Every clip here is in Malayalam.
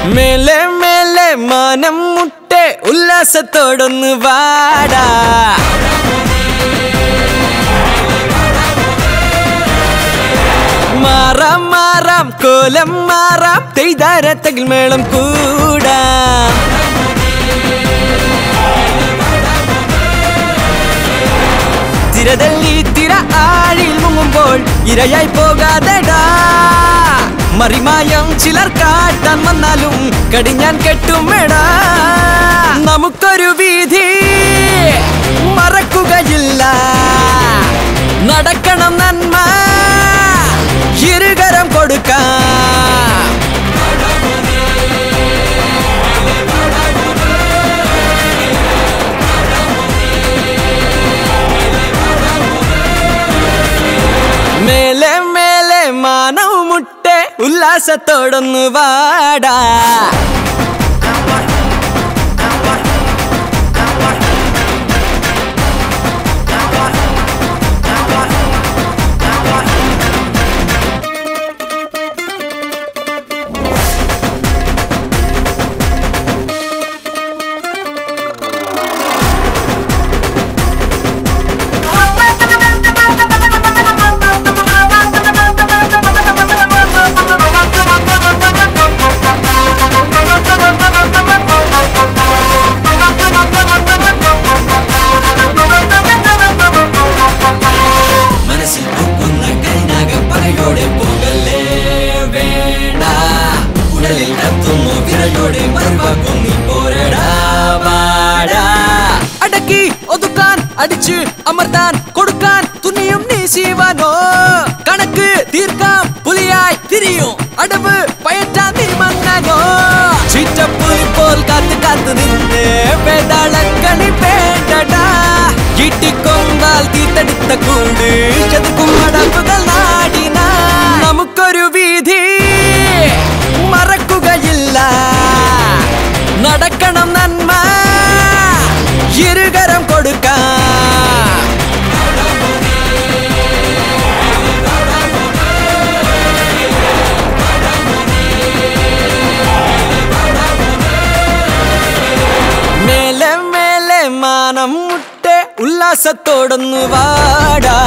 മേലെ മേലെ മാനം മുട്ടെ ഉല്ലാസത്തോടൊന്ന് വാടാ മാറാം മാറാം കോലം മാറാം തെയ്താരത്തകിൽ മേളം കൂടാം തിരതല്ലി തിര ആഴിൽ മുങ്ങുമ്പോൾ ഇരയായി പോകാതെടാ മറിമായം ചിലർ കാട്ടാൻ വന്നാലും കടിഞ്ഞാൻ കെട്ടുമെടാ നമുക്കൊരു വീതി മറക്കുകയില്ല നടക്കണം നന്മ ഇരുകരം കൊടുക്കാം മേലെ മേലെ മാനവ് മുട്ടെ ഉല്ലാസത്തോടൊന്ന് വാടാ മനസ്സിൽ പൂക്കുന്ന കൈനാകം പറയോടെ പോകല്ലേ വേണ്ട ഉടലിൽ കത്തുന്നു വിറയോടെ മറുവാക്കും നീ പോരടാ വാടാ അടക്കി ഒതുക്കാൻ അടിച്ച് അമർത്താൻ കൊടുക്കാൻ തുനിയും നീ ശിവനോ കണക്ക് തീർക്കാം പുലിയായി തിരിയും അടവ് പയറ്റാൻ നീ മന്നനോ ചീറ്റപ്പുലി പോൽ കാത്ത് കാത്ത് നിന്ന് വേതാളക്കളി വേണ്ടടാ ഇട്ടിക്കൊന്നാൽ തീത്തടുത്ത കൂട് ചതുക്കും അടവുകൾ നാടിന നമുക്കൊരു വീതി മറക്കുകയില്ല നടക്കണം നന്മ ഇരുകരം കൊടുക്കാം മേലെ മേലെ മാനം മുട്ടെ ഉല്ലാസത്തോടൊന്ന് വാടാ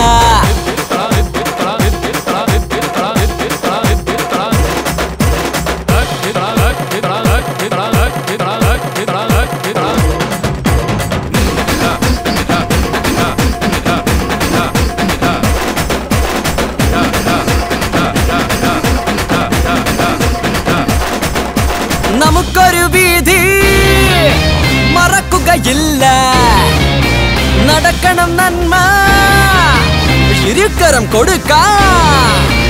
നമുക്കൊരു വീതി മറക്കുകയില്ല നടക്കണം നന്മ ഇരുക്കരം കൊടുക്കാം